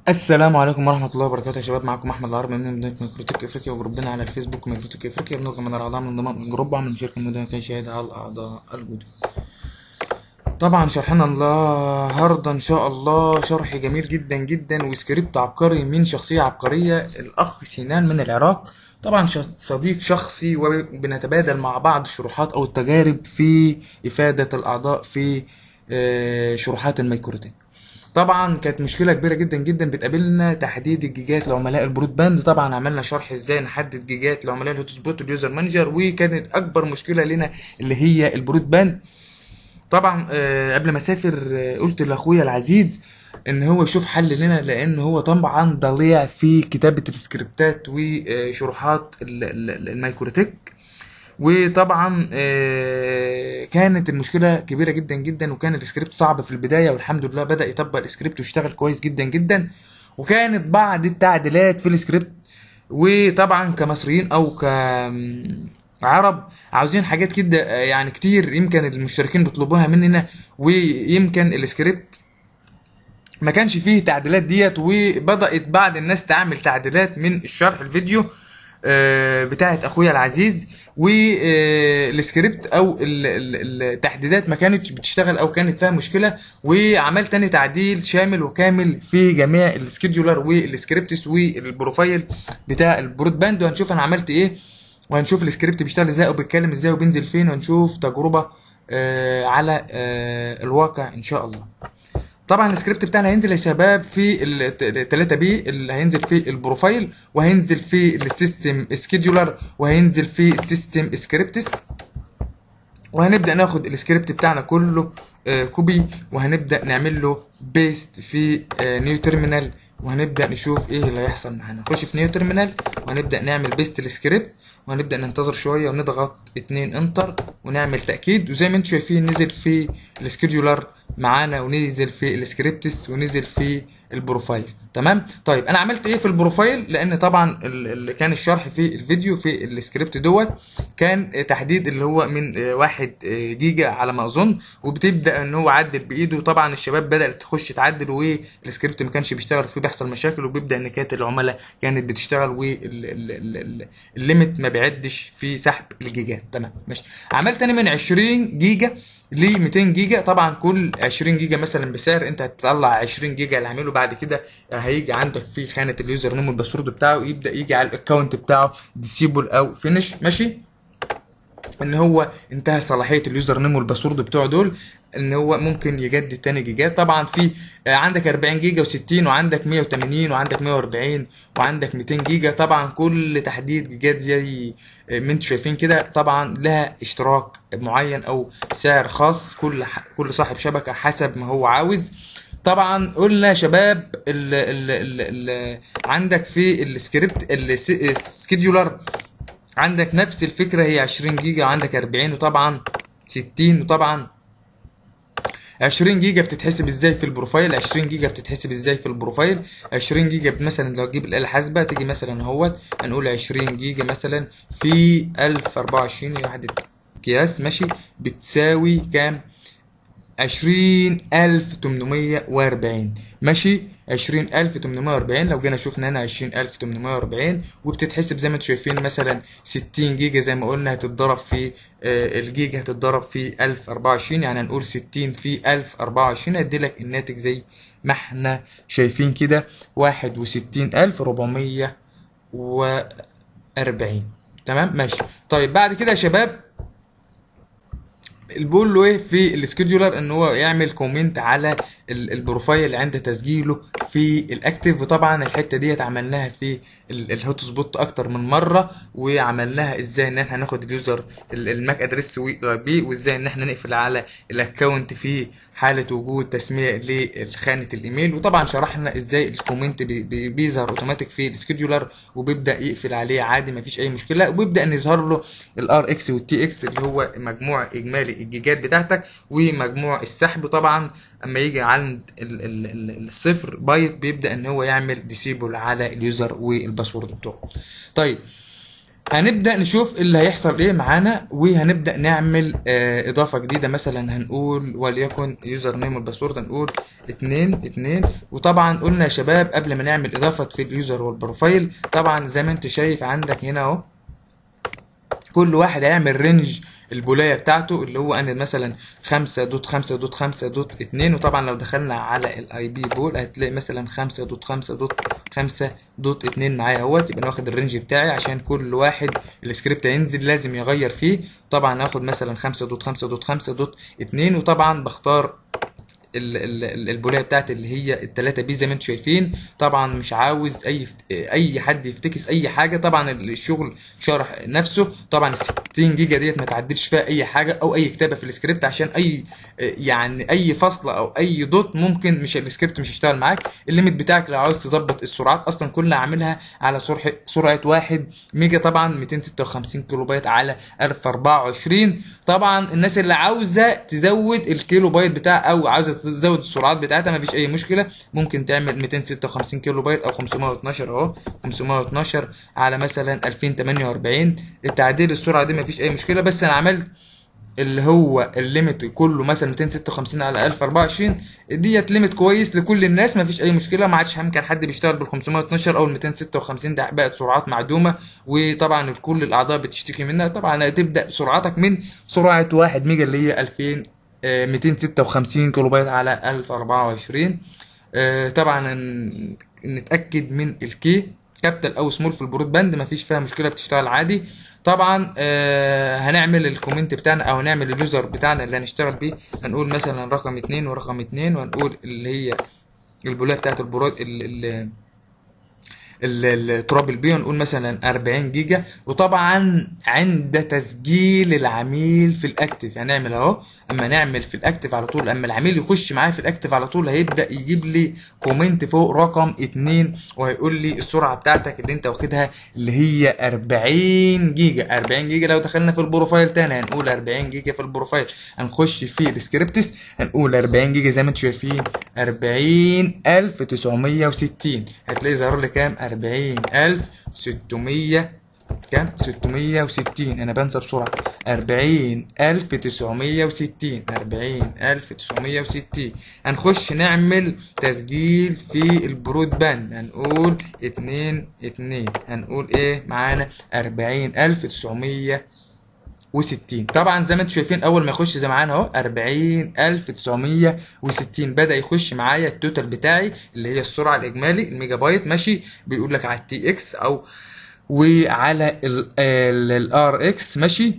السلام عليكم ورحمة الله وبركاته يا شباب معكم أحمد العربي من مدينة ميكروتك إفريقيا وجروبنا على الفيسبوك ميكروتك إفريقيا بنرجو من الأعضاء من ضمان الجروب من شركة مدينة كي شهد على الأعضاء الجدد طبعا شرحنا النهاردة إن شاء الله شرح جميل جدا جدا وسكريبت عبقري من شخصية عبقرية الأخ سنان من العراق طبعا ش- صديق شخصي وبنتبادل مع بعض الشروحات أو التجارب في إفادة الأعضاء في آه، شروحات الميكروتك طبعا كانت مشكله كبيره جدا جدا بتقابلنا تحديد الجيجات لعملاء البرود باند طبعا عملنا شرح ازاي نحدد جيجات لعملاء الهوت سبوت واليوزر مانجر وكانت اكبر مشكله لنا اللي هي البرود باند طبعا آه، قبل ما اسافر آه، قلت لاخويا العزيز ان هو يشوف حل لنا لان هو طبعا ضليع في كتابه السكريبتات وشروحات ال- ال- الميكروتك وطبعا آه، كانت المشكله كبيره جدا جدا وكان السكريبت صعب في البدايه والحمد لله بدا يطبق السكريبت ويشتغل كويس جدا جدا وكانت بعض التعديلات في السكريبت وطبعا كمصريين او كعرب عاوزين حاجات كده آه، يعني كتير يمكن المشتركين بيطلبوها مننا ويمكن السكريبت ما كانش فيه تعديلات ديت وبدأت بعض الناس تعمل تعديلات من الشرح الفيديو آه، بتاعت اخويا العزيز والسكريبت او ال- ال- التحديدات ما كانتش بتشتغل او كانت فيها مشكله وعملت تاني تعديل شامل وكامل في جميع السكيدولر والسكريبتس والبروفايل بتاع البرود باند وهنشوف انا عملت ايه وهنشوف السكريبت بيشتغل ازاي او بيتكلم ازاي وبينزل فين وهنشوف تجربه آه، على آه، الواقع ان شاء الله طبعا السكريبت بتاعنا هينزل يا شباب في ال 3 بي اللي هينزل في البروفايل وهينزل في السيستم سكيدولر وهينزل في السيستم سكريبتس وهنبدا ناخد السكريبت بتاعنا كله آه، كوبي وهنبدا نعمل له بيست في آه، نيو تيرمينال وهنبدا نشوف ايه اللي هيحصل معانا نخش في نيو تيرمينال وهنبدا نعمل بيست السكريبت وهنبدا ننتظر شويه ونضغط اتنين انتر ونعمل تاكيد وزي ما انتم شايفين نزل في السكيدولر معانا ونزل في السكريبتس ونزل في البروفايل تمام طيب انا عملت ايه في البروفايل لان طبعا ال- اللي كان الشرح في الفيديو في السكريبت دوت كان تحديد اللي هو من آه، واحد آه، جيجا على ما اظن وبتبدا ان هو عدل بايده طبعا الشباب بدات تخش تعدل والسكريبت ما كانش بيشتغل فيه بيحصل مشاكل وبيبدا ان كانت العملاء كانت بتشتغل والليميت ما بيعدش في سحب الجيجات تمام ماشي عملت انا من 20 جيجا ل 200 جيجا طبعا كل 20 جيجا مثلا بسعر انت هتطلع 20 جيجا اللي هعمله بعد كده هيجي عندك في خانه اليوزر نيم والباسورد بتاعه يبدا يجي على الاكونت بتاعه ديسيبل او فينش ماشي ان هو انتهى صلاحيه اليوزر نيم والباسورد بتوعه دول ان هو ممكن يجدد تاني جيجات طبعا في آه، عندك 40 جيجا و60 وعندك 180 وعندك 140 وعندك 200 جيجا طبعا كل تحديد جيجات زي آه، ما انتم شايفين كده طبعا لها اشتراك معين او سعر خاص كل ح- كل صاحب شبكه حسب ما هو عاوز طبعا قلنا يا شباب ال ال ال ال عندك في السكريبت السكيدولر عندك نفس الفكرة هي 20 جيجا وعندك 40 وطبعا 60 وطبعا 20 جيجا بتتحسب ازاي في البروفايل 20 جيجا بتتحسب ازاي في البروفايل 20 جيجا مثلا لو تجيب الآلة الحاسبة تيجي مثلا اهوت هنقول 20 جيجا مثلا في 1024 هي وحدة قياس ماشي بتساوي كام عشرين ألف تمنمية وأربعين ماشي عشرين ألف تمنمية وأربعين لو جينا شفنا هنا عشرين ألف تمنمية وأربعين وبتتحسب زي ما انتم شايفين مثلا ستين جيجا زي ما قلنا هتتضرب في آه، الجيجا هتتضرب في ألف أربعة وعشرين يعني هنقول ستين في ألف أربعة وعشرين هيديلك الناتج زي ما احنا شايفين كده واحد وستين ألف ربعمية وأربعين تمام ماشي طيب بعد كده يا شباب بقول له ايه في السكيدولر ان هو يعمل كومنت على ال- البروفايل عند تسجيله في الاكتيف وطبعا الحته ديت عملناها في ال- الهوت سبوت اكتر من مره وعملناها ازاي ان احنا ناخد اليوزر ال- الماك ادريس بي وازاي ان احنا نقفل على الاكونت في حاله وجود تسميه لخانه الايميل وطبعا شرحنا ازاي الكومنت بي- بي- بيظهر اوتوماتيك في السكيدولر وبيبدا يقفل عليه عادي مفيش اي مشكله وبيبدا ان يظهر له الار اكس والتي اكس اللي هو مجموع اجمالي الجيجات بتاعتك ومجموع السحب طبعا اما يجي عند ال ال ال الصفر بايت بيبدا ان هو يعمل ديسيبل على اليوزر والباسورد بتوعه طيب هنبدأ نشوف اللي هيحصل ايه معانا وهنبدأ نعمل آه اضافة جديدة مثلا هنقول وليكن يوزر نيم والباسورد هنقول اتنين اتنين وطبعا قلنا يا شباب قبل ما نعمل اضافة في اليوزر والبروفايل طبعا زي ما انت شايف عندك هنا اهو كل واحد هيعمل رينج البولايه بتاعته اللي هو انا مثلا 5 دوت 5 دوت 5 دوت 2 وطبعا لو دخلنا على الاي بي بول هتلاقي مثلا 5 دوت 5 دوت 5 دوت 2 معايا اهوت يبقى انا واخد الرينج بتاعي عشان كل واحد السكريبت هينزل لازم يغير فيه طبعا هاخد مثلا 5 دوت 5 دوت 5 دوت 2 وطبعا بختار ال- ال- ال- البولايه بتاعتي اللي هي التلاتة بي زي ما انتم شايفين طبعا مش عاوز اي فت- اي حد يفتكس اي حاجه طبعا الشغل شرح نفسه طبعا ال 60 جيجا ديت ما تعدلش فيها اي حاجه او اي كتابه في السكريبت عشان اي يعني اي فصل او اي دوت ممكن مش السكريبت مش هيشتغل معاك الليميت بتاعك لو عاوز تظبط السرعات اصلا كلها عاملها على سرعه سرعه 1 ميجا طبعا 256 كيلو بايت على 1024 طبعا الناس اللي عاوزه تزود الكيلو بايت بتاع او عاوزه تزود السرعات بتاعتها ما فيش اي مشكله ممكن تعمل 256 كيلو بايت او 512 اهو 512 على مثلا 2048 التعديل السرعه دي ما فيش اي مشكله بس انا عملت اللي هو الليميت كله مثلا 256 على 1024 ديت ليميت كويس لكل الناس ما فيش اي مشكله ما عادش يمكن حد بيشتغل بال 512 او ال 256 ده بقت سرعات معدومه وطبعا كل الاعضاء بتشتكي منها طبعا هتبدا سرعتك من سرعه 1 ميجا اللي هي 2000 آه، 256 كيلو بايت على 1024 آه، طبعا ن- نتاكد من الكي كابيتال او سمول في البرود باند مفيش فيها مشكله بتشتغل عادي طبعا آه هنعمل الكومنت بتاعنا او هنعمل اليوزر بتاعنا اللي هنشتغل بيه هنقول مثلا رقم اتنين ورقم اتنين وهنقول اللي هي البولايه بتاعت البرود ال- ال- ال- التراب البي نقول مثلا 40 جيجا وطبعا عند تسجيل العميل في الاكتف هنعمل اهو اما نعمل في الاكتف على طول اما العميل يخش معايا في الاكتف على طول هيبدا يجيب لي كومنت فوق رقم 2 وهيقول لي السرعه بتاعتك اللي انت واخدها اللي هي 40 جيجا 40 جيجا لو دخلنا في البروفايل تاني هنقول 40 جيجا في البروفايل هنخش في السكريبتس هنقول 40 جيجا زي ما انتم شايفين 40960 هتلاقي ظهر لي كام 40600 كام 660 انا بنسى بسرعه 40960 40960 هنخش نعمل تسجيل في البرود باند هنقول 2 2 هنقول ايه معانا 40900 و60 طبعا زي ما انتم شايفين اول ما يخش زي معانا اهو 40960 بدا يخش معايا التوتال بتاعي اللي هي السرعه الاجمالي الميجا بايت ماشي بيقول لك على التي اكس او وعلى الار اكس ماشي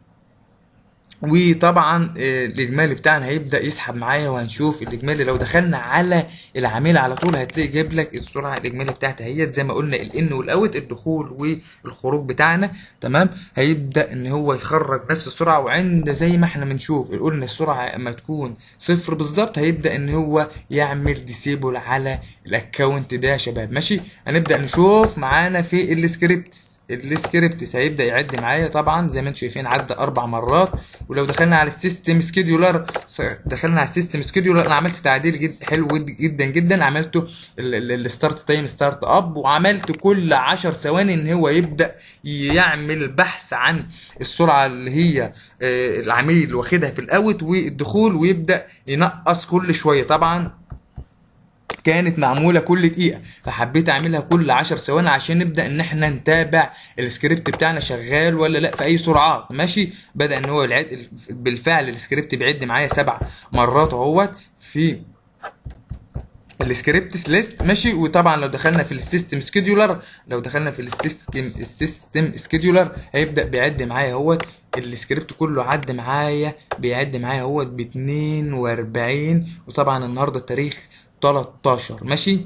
وطبعا آه، الاجمالي بتاعنا هيبدا يسحب معايا وهنشوف الاجمالي لو دخلنا على العميل على طول هتلاقي جايب لك السرعه الاجمالي بتاعتها هي زي ما قلنا الان والاوت الدخول والخروج بتاعنا تمام هيبدا ان هو يخرج نفس السرعه وعند زي ما احنا بنشوف قلنا السرعه اما تكون صفر بالظبط هيبدا ان هو يعمل ديسيبل على الاكونت ده يا شباب ماشي هنبدا نشوف معانا في السكريبتس السكريبتس هيبدا يعد معايا طبعا زي ما انتم شايفين عدى اربع مرات ولو دخلنا على السيستم سكيدولر دخلنا على السيستم سكيدولر انا عملت تعديل جد حلو جد- جدا جدا عملته الستارت تايم ستارت اب وعملت كل 10 ثواني ان هو يبدا يعمل بحث عن السرعه اللي هي آه، العميل واخدها في الاوت والدخول ويبدا ينقص كل شويه طبعا كانت معموله كل دقيقه فحبيت اعملها كل 10 ثواني عشان نبدا ان احنا نتابع السكريبت بتاعنا شغال ولا لا في اي سرعات ماشي بدا ان هو العد بالفعل السكريبت بيعد معايا سبع مرات اهوت في السكريبتس ليست ماشي وطبعا لو دخلنا في السيستم سكيدولر لو دخلنا في السيستم السيستم سكيدولر هيبدا بيعد معايا اهوت السكريبت كله عد معايا بيعد معايا اهوت ب 42 وطبعا النهارده التاريخ 13 ماشي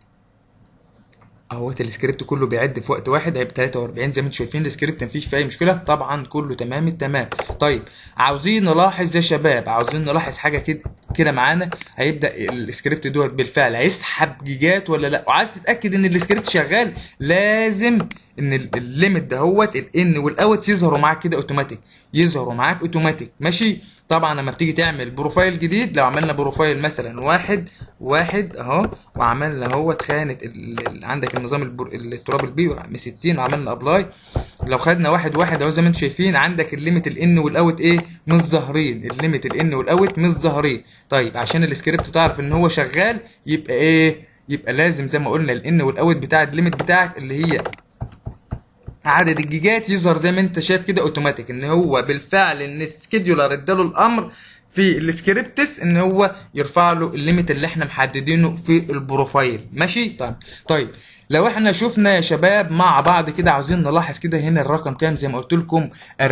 اهوت السكريبت كله بيعد في وقت واحد هيبقى 43 زي ما انتم شايفين السكريبت مفيش فيه اي مشكله طبعا كله تمام التمام طيب عاوزين نلاحظ يا شباب عاوزين نلاحظ حاجه كده كده معانا هيبدا السكريبت دوت بالفعل هيسحب جيجات ولا لا وعايز تتاكد ان السكريبت شغال لازم ان ال- الليميت دهوت الان والاوت يظهروا معاك كده اوتوماتيك يظهروا معاك اوتوماتيك ماشي طبعا لما بتيجي تعمل بروفايل جديد لو عملنا بروفايل مثلا واحد واحد اهو وعملنا اهوت خانه ال- ال- عندك النظام البر... التراب البي 60 وعملنا ابلاي لو خدنا واحد واحد اهو زي ما انتم شايفين عندك الليميت الان والاوت ايه مش ظاهرين الليميت الان والاوت مش ظاهرين طيب عشان السكريبت تعرف ان هو شغال يبقى ايه يبقى لازم زي ما قلنا الان والاوت بتاع الليميت بتاعك اللي هي عدد الجيجات يظهر زي ما انت شايف كده اوتوماتيك ان هو بالفعل ان السكيدولر اداله الامر في السكريبتس ان هو يرفع له الليميت اللي احنا محددينه في البروفايل ماشي طيب طيب لو احنا شفنا يا شباب مع بعض كده عاوزين نلاحظ كده هنا الرقم كام زي ما قلت لكم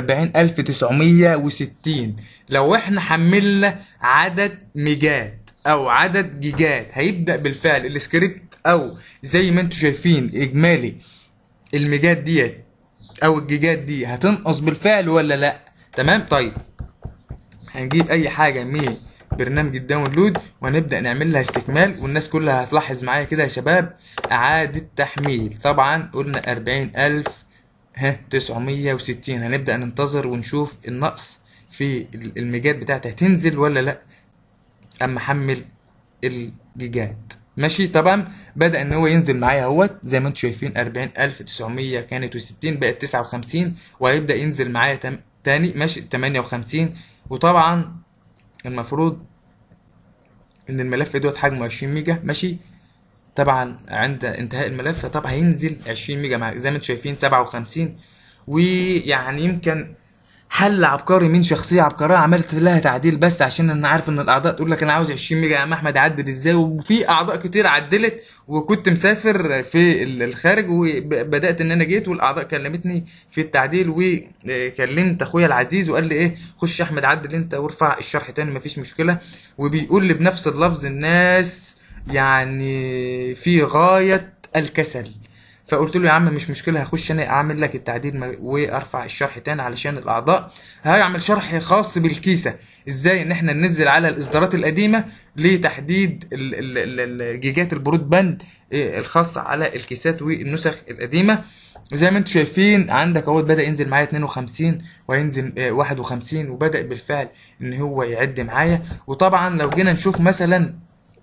40960 لو احنا حملنا عدد ميجات او عدد جيجات هيبدا بالفعل السكريبت او زي ما انتم شايفين اجمالي الميجات ديت او الجيجات دي هتنقص بالفعل ولا لا تمام طيب هنجيب اي حاجه من برنامج الداونلود وهنبدا نعمل لها استكمال والناس كلها هتلاحظ معايا كده يا شباب اعاده تحميل طبعا قلنا أربعين ألف ها تسعمية وستين هنبدا ننتظر ونشوف النقص في الميجات بتاعتها هتنزل ولا لا اما احمل الجيجات ماشي طبعا بدا ان هو ينزل معايا اهوت زي ما انتم شايفين 40900 كانت و60 بقت 59 وهيبدا ينزل معايا تم... تاني ماشي 58 وطبعا المفروض ان الملف دوت حجمه 20 ميجا ماشي طبعا عند انتهاء الملف طبعا هينزل 20 ميجا معاك زي ما انتم شايفين 57 ويعني يمكن حل عبقري من شخصيه عبقريه عملت لها تعديل بس عشان انا عارف ان الاعضاء تقول لك انا عاوز 20 ميجا يا عم احمد عدل ازاي وفي اعضاء كتير عدلت وكنت مسافر في الخارج وبدات ان انا جيت والاعضاء كلمتني في التعديل وكلمت اخويا العزيز وقال لي ايه خش يا احمد عدل انت وارفع الشرح تاني مفيش مشكله وبيقول لي بنفس اللفظ الناس يعني في غايه الكسل فقلت له يا عم مش مشكله هخش انا اعمل لك التعديل وارفع الشرح تاني علشان الاعضاء هيعمل شرح خاص بالكيسه ازاي ان احنا ننزل على الاصدارات القديمه لتحديد الجيجات البرود باند الخاصه على الكيسات والنسخ القديمه زي ما انتم شايفين عندك اهوت بدا ينزل معايا 52 وهينزل 51 وبدا بالفعل ان هو يعد معايا وطبعا لو جينا نشوف مثلا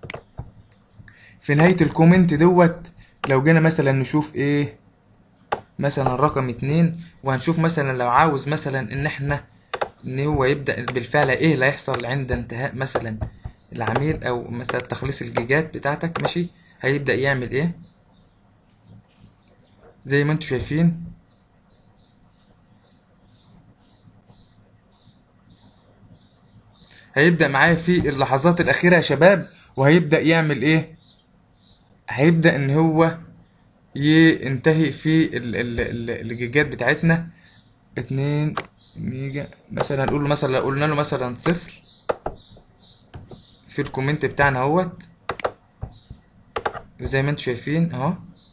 في نهايه الكومنت دوت لو جينا مثلا نشوف ايه مثلا رقم اتنين وهنشوف مثلا لو عاوز مثلا ان احنا ان هو يبدأ بالفعل ايه اللي هيحصل عند انتهاء مثلا العميل او مثلا تخليص الجيجات بتاعتك ماشي هيبدأ يعمل ايه زي ما انتم شايفين هيبدأ معايا في اللحظات الأخيرة يا شباب وهيبدأ يعمل ايه هيبدأ ان هو ينتهي في ال ال ال الجيجات بتاعتنا اتنين ميجا مثلا نقول له مثلا لو قلنا له مثلا صفر في الكومنت بتاعنا اهوت زي ما انتم شايفين اهو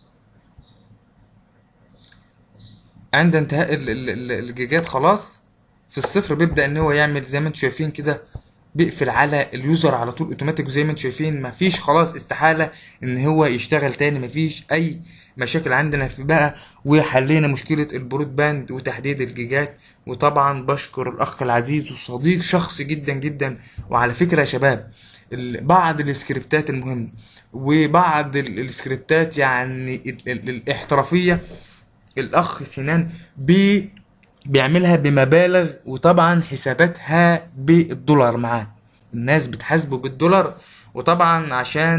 عند انتهاء ال ال ال الجيجات خلاص في الصفر بيبدأ ان هو يعمل زي ما انتم شايفين كده بيقفل على اليوزر على طول اوتوماتيك زي ما انتم شايفين مفيش خلاص استحاله ان هو يشتغل تاني مفيش اي مشاكل عندنا في بقى وحلينا مشكله البرود باند وتحديد الجيجات وطبعا بشكر الاخ العزيز وصديق شخصي جدا جدا وعلى فكره يا شباب بعض السكريبتات المهمه وبعض السكريبتات يعني الاحترافيه الاخ سنان بي بيعملها بمبالغ وطبعا حساباتها بالدولار معاه الناس بتحاسبه بالدولار وطبعا عشان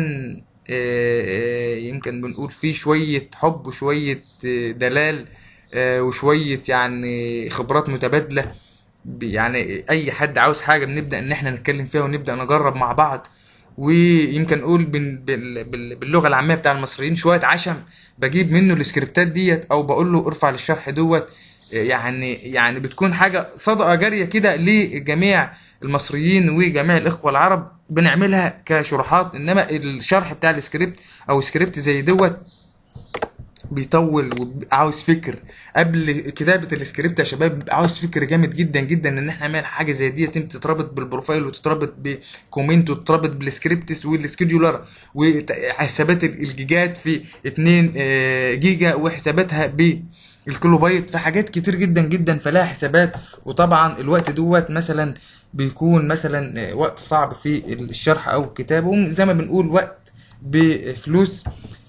يمكن بنقول فيه شوية حب وشوية دلال وشوية يعني خبرات متبادلة يعني أي حد عاوز حاجة بنبدأ إن احنا نتكلم فيها ونبدأ نجرب مع بعض ويمكن نقول باللغة العامية بتاع المصريين شوية عشم بجيب منه السكريبتات ديت أو بقول له ارفع للشرح دوت يعني يعني بتكون حاجة صدقة جارية كده لجميع المصريين وجميع الإخوة العرب بنعملها كشروحات إنما الشرح بتاع السكريبت أو سكريبت زي دوت بيطول وعاوز فكر قبل كتابة السكريبت يا شباب عاوز فكر جامد جدا جدا ان احنا نعمل حاجة زي دي يتم تتربط بالبروفايل وتتربط بكومنت وتتربط بالسكريبتس والسكيدولر وحسابات الجيجات في 2 جيجا وحساباتها ب الكيلو بايت في حاجات كتير جدا جدا فلها حسابات وطبعا الوقت دوت مثلا بيكون مثلا وقت صعب في الشرح او الكتابه زي ما بنقول وقت بفلوس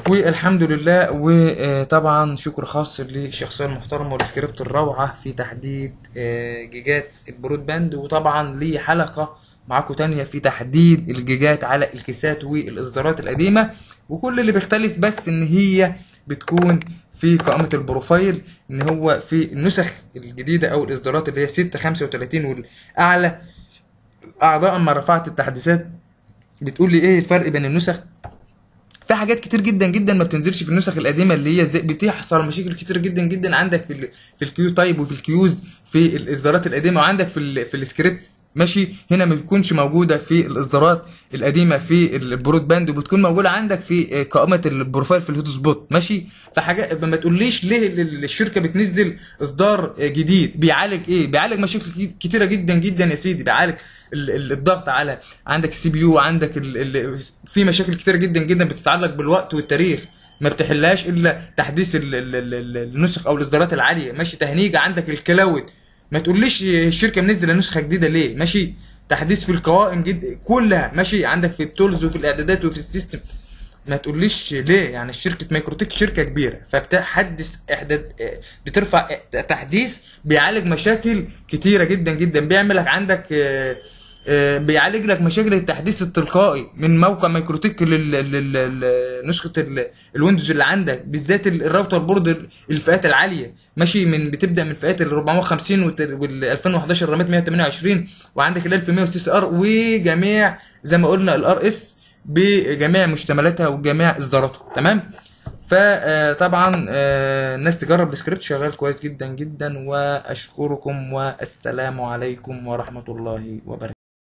والحمد لله وطبعا شكر خاص للشخصيه المحترمه والسكريبت الروعه في تحديد آه، جيجات البرود باند وطبعا لي حلقه معاكم تانية في تحديد الجيجات على الكيسات والاصدارات القديمه وكل اللي بيختلف بس ان هي بتكون في قائمه البروفايل ان هو في النسخ الجديده او الاصدارات اللي هي 6 35 والاعلى اعضاء ما رفعت التحديثات بتقول لي ايه الفرق بين النسخ في حاجات كتير جدا جدا ما بتنزلش في النسخ القديمه اللي هي زي بتحصل مشاكل كتير جدا جدا عندك في ال في الكيو تايب وفي الكيوز في الاصدارات القديمه وعندك في ال في السكريبتس ماشي هنا ما بتكونش موجوده في الاصدارات القديمه في البرود باند وبتكون موجوده عندك في قائمه البروفايل في الهوت سبوت ماشي فحاجه ما تقوليش ليه ال- ال- الشركه بتنزل اصدار جديد بيعالج ايه بيعالج مشاكل كتيره جدا جدا يا سيدي بيعالج ال- ال- الضغط على عندك السي بي يو عندك ال ال في مشاكل كتيره جدا جدا بتتعلق بالوقت والتاريخ ما بتحلهاش الا تحديث ال- ال- ال- ال- النسخ او الاصدارات العاليه ماشي تهنيجه عندك الكلاود ما تقوليش الشركه منزله نسخه جديده ليه ماشي تحديث في القوائم جد كلها ماشي عندك في التولز وفي الاعدادات وفي السيستم ما تقوليش ليه يعني شركه مايكروتك شركه كبيره فبتحدث احداث بترفع تحديث بيعالج مشاكل كتيره جدا جدا بيعمل لك عندك آه، آه، بيعالج لك مشاكل التحديث التلقائي من موقع مايكروتك لل- لل- لل- نسخه ال- الويندوز اللي عندك بالذات ال- الراوتر بورد الفئات العاليه ماشي من بتبدا من فئات ال 450 وال 2011 رامات 128 وعندك ال 1100 سي اس ار وجميع زي ما قلنا الار اس بجميع مشتملاتها وجميع اصداراتها تمام فطبعا الناس تجرب السكريبت شغال كويس جدا جدا واشكركم والسلام عليكم ورحمه الله وبركاته